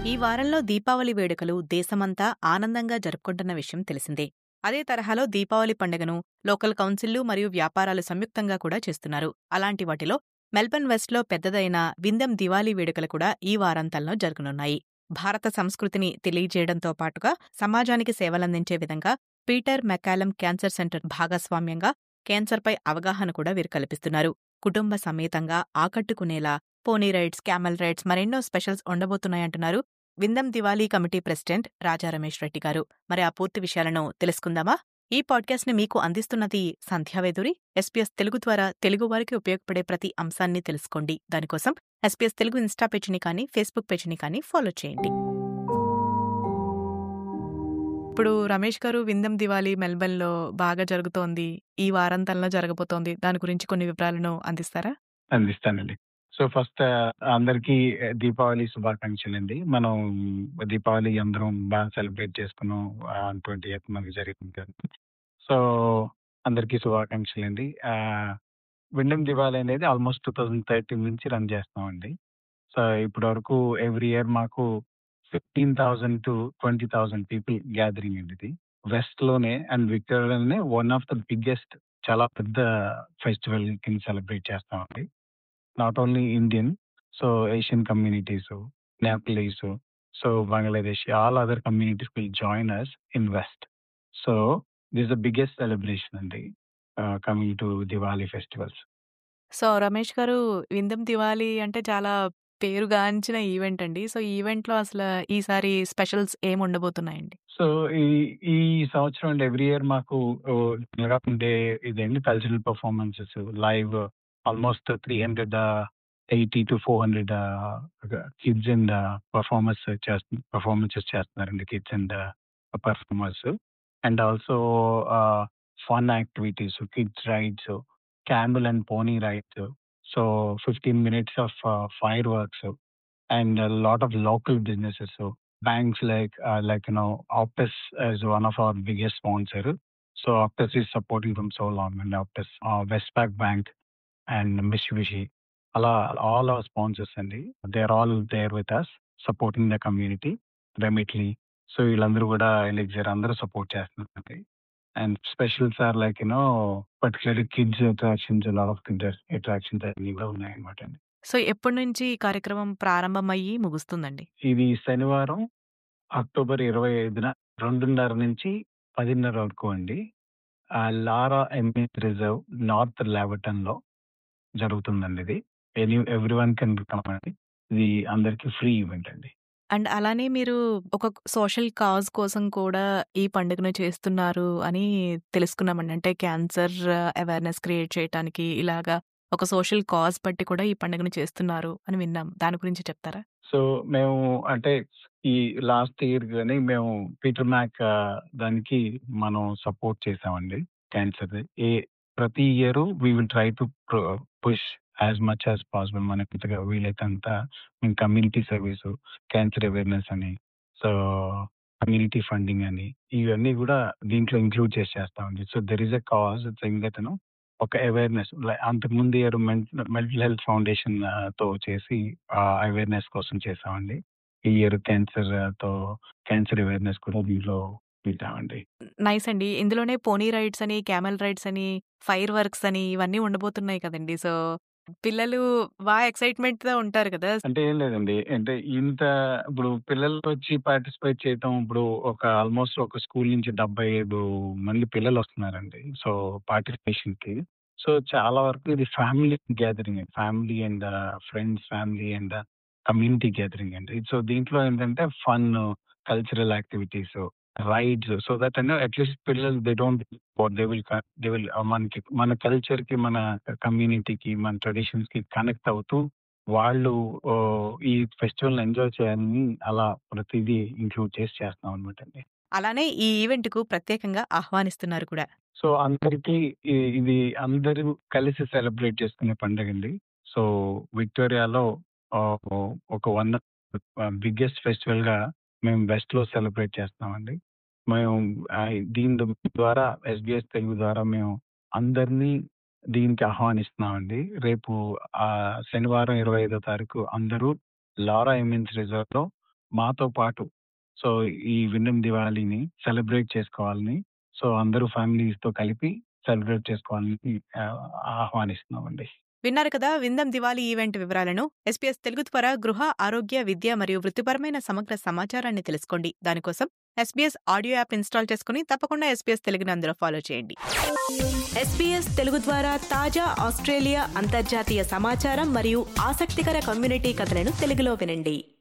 ఈ వారంలో దీపావళి వేడుకలు దేశమంతా ఆనందంగా జరుపుకుంటున్న విషయం తెలిసిందే అదే తరహాలో దీపావళి పండుగను లోకల్ కౌన్సిళ్లు మరియు వ్యాపారాలు సంయుక్తంగా కూడా చేస్తున్నారు అలాంటి వాటిలో మెల్బర్న్ వెస్ట్లో పెద్దదైన విందం దివాళీ వేడుకలు కూడా ఈ వారాంతంలో జరగనున్నాయి భారత సంస్కృతిని తెలియజేయడంతో పాటుగా సమాజానికి సేవలందించే విధంగా పీటర్ మెకాలం క్యాన్సర్ సెంటర్ భాగస్వామ్యంగా క్యాన్సర్పై అవగాహన కూడా వీరు కల్పిస్తున్నారు కుటుంబ సమేతంగా ఆకట్టుకునేలా పోనీ రైడ్స్ క్యామెల్ రైడ్స్ మరెన్నో స్పెషల్స్ ఉండబోతున్నాయంటున్నారు Wyndham Diwali committee president Raja Ramesh Reddy garu మరి ఆ పూర్తి విషయాలను తెలుసుకుందామా ఈ పాడ్కాస్ట్ ని మీకు అందిస్తున్నది సంధ్యావేదురి ఎస్పీఎస్ తెలుగు ద్వారా తెలుగు వారికి ఉపయోగపడే ప్రతి అంశాన్ని తెలుసుకోండి దానికోసం ఎస్పీఎస్ తెలుగు ఇన్స్టా పేజీని కానీ ఫేస్బుక్ పేజీని కానీ ఫాలో చేయండి ఇప్పుడు రమేష్ గారు విందం దివాళీ మెల్బర్న్ లో బాగా జరుగుతోంది ఈ వారాంతంలో జరగబోతోంది దాని గురించి కొన్ని వివరాలను అందిస్తారా అందిస్తానండి సో ఫస్ట్ అందరికీ దీపావళి శుభాకాంక్షలు అండి మనం దీపావళి అందరం బాగా సెలబ్రేట్ చేసుకున్నాం ట్వంటీ ఎయిత్ మనకి జరిగింది కదా సో అందరికీ శుభాకాంక్షలు అండి విండం దివాళి అనేది ఆల్మోస్ట్ టూ థౌజండ్ థర్టీన్ నుంచి రన్ చేస్తామండి సో ఇప్పటి వరకు ఎవ్రీ ఇయర్ మాకు fifteen thousand to twenty thousand people gathering అండి ఇది వెస్ట్ లోనే అండ్ విక్టోరియాలోనే వన్ ఆఫ్ ద బిగ్గెస్ట్ చాలా పెద్ద ఫెస్టివల్ కింద సెలబ్రేట్ చేస్తామండి not only Indian so Asian communities Nepalis so Bangladesh all other communities will join us in west so this the biggest celebration అండి coming to Diwali festivals so Ramesh గారు విందం దివాళీ అంటే చాలా పేరుగాంచిన ఈవెంట్ అండి సో ఈవెంట్ లో అసలు ఈసారి స్పెషల్స్ ఏమి ఉండబోతున్నాయండి సో ఈ ఈ సంవత్సరం అండి ఎవ్రీ ఇయర్ మాకు ఉండే ఇదేంటి cultural performances live almost three hundred eighty to four hundred kids and performance చేస్తు పర్ఫార్మెన్సెస్ చేస్తున్నారండి kids and performers and also fun activities kids rides camel and pony rides so fifteen minutes of fire works and lot of local businesses banks like uh, like you know Optus is one of our biggest sponsor. So Optus is supporting from so long, and Optus, uh, Westpac Bank, and Mitsubishi, all, all our sponsors, and they're all there with us, supporting the community remitly. So వీళ్ళందరూ కూడా elixir అందరూ support చేస్తున్నారు and specials are like you know particular kids attractions lot of kids attractions అన్ని కూడా ఉన్నాయన్నమాట అండి so ఎప్పటి నుంచి ఈ కార్యక్రమం ప్రారంభమయ్యి ముగుస్తుందండి ఇది శనివారం అక్టోబర్ ఇరవై ఐదున రెండున్నర నుంచి పదిన్నర వరకు అండి లారా ఎంఎస్ రిజర్వ్ నార్త్ లావటన్ లో జరుగుతుందండి ఇది any everyone can come అండి ఇది అందరికి ఫ్రీ ఈవెంట్ అండి అండ్ అలానే మీరు ఒక సోషల్ కాజ్ కోసం కూడా ఈ పండుగను చేస్తున్నారు అని తెలుసుకున్నామండి అంటే క్యాన్సర్ అవేర్నెస్ క్రియేట్ చేయడానికి ఇలాగా ఒక సోషల్ కాజ్ బట్టి కూడా ఈ పండుగను చేస్తున్నారు అని విన్నాం దాని గురించి చెప్తారా సో మేము అంటే ఈ లాస్ట్ ఇయర్ కానీ మేము పీటర్ మ్యాక్ దానికి మనం సపోర్ట్ చేసామండి క్యాన్సర్ ఏ ప్రతి year we will try to push as much as possible మనకి ఇంతగా వీలైతే అంత మేము కమ్యూనిటీ సర్వీస్ క్యాన్సర్ అవేర్నెస్ అని సో కమ్యూనిటీ ఫండింగ్ అని ఇవన్నీ కూడా దీంట్లో ఇంక్లూడ్ చేసి చేస్తామండి so there is a cause that ఒక అవేర్నెస్ అంతకుముందు ఇయర్ మెంటల్ హెల్త్ ఫౌండేషన్ తో చేసి అవేర్నెస్ కోసం చేసామండి ఈ ఇయర్ క్యాన్సర్ తో క్యాన్సర్ అవేర్నెస్ కూడా దీంట్లో పెట్టామండి నైస్ అండి ఇందులోనే పోనీ రైడ్స్ అని క్యామెల్ రైడ్స్ అని ఫైర్ వర్క్స్ అని ఇవన్నీ ఉండబోతున్నాయి కదండి సో పిల్లలు బాగా ఎక్సైట్మెంట్ తో ఉంటారు కదా అంటే ఏం లేదండి అంటే ఇంత ఇప్పుడు పిల్లలు వచ్చి పార్టిసిపేట్ చేయటం ఇప్పుడు ఒక ఆల్మోస్ట్ ఒక స్కూల్ నుంచి డెబ్బై ఐదు మంది పిల్లలు వస్తున్నారండి సో పార్టిసిపేషన్ కి సో చాలా వరకు ఇది family gathering family and friends family and community gathering అండి సో దీంట్లో ఏంటంటే fun cultural activities rides so that and at least పిల్లలు they don't they will they will మనకి మన కల్చర్ కి మన కమ్యూనిటీకి మన ట్రెడిషన్స్ కి కనెక్ట్ అవుతూ వాళ్ళు ఈ ఫెస్టివల్ ఎంజాయ్ చేయాలని అలా ప్రతిదీ ఇంక్లూడ్ చేసి చేస్తున్నాం అనమాట అండి అలానే ఈ ఈవెంట్ కు ప్రత్యేకంగా ఆహ్వానిస్తున్నారు కూడా సో అందరికి ఇది అందరూ కలిసి సెలబ్రేట్ చేసుకునే పండుగ అండి సో విక్టోరియాలో ఒక వన్ బిగ్గెస్ట్ ఫెస్టివల్ గా మేము వెస్ట్ లో సెలబ్రేట్ చేస్తామండి మేము దీని ద్వారా ఎస్బిఎస్ తెలుగు ద్వారా మేము అందరినీ దీనికి ఆహ్వానిస్తున్నామండి రేపు ఆ శనివారం ఇరవై ఐదో తారీఖు అందరూ లారా ఎమిన్స్ రిజర్వ్ లో మాతో పాటు సో ఈ విన్నం దివాళీని సెలబ్రేట్ చేసుకోవాలని సో అందరూ ఫ్యామిలీస్‌తో కలిపి సెలబ్రేట్ చేసుకోవాలని ఆహ్, ఆహ్వానిస్తున్నామండి. విన్నారు కదా విందం దివాళీ ఈవెంట్ వివరాలను ఎస్పీఎస్ తెలుగు ద్వారా గృహ ఆరోగ్య విద్య మరియు వృత్తిపరమైన సమగ్ర సమాచారాన్ని తెలుసుకోండి దానికోసం ఎస్బీఎస్ ఆడియో యాప్ ఇన్స్టాల్ చేసుకుని తప్పకుండా ఎస్బీఎస్ తెలుగుని అందులో ఫాలో చేయండి ఎస్పీఎస్ తెలుగు ద్వారా తాజా ఆస్ట్రేలియా అంతర్జాతీయ సమాచారం మరియు ఆసక్తికర కమ్యూనిటీ కథలను తెలుగులో వినండి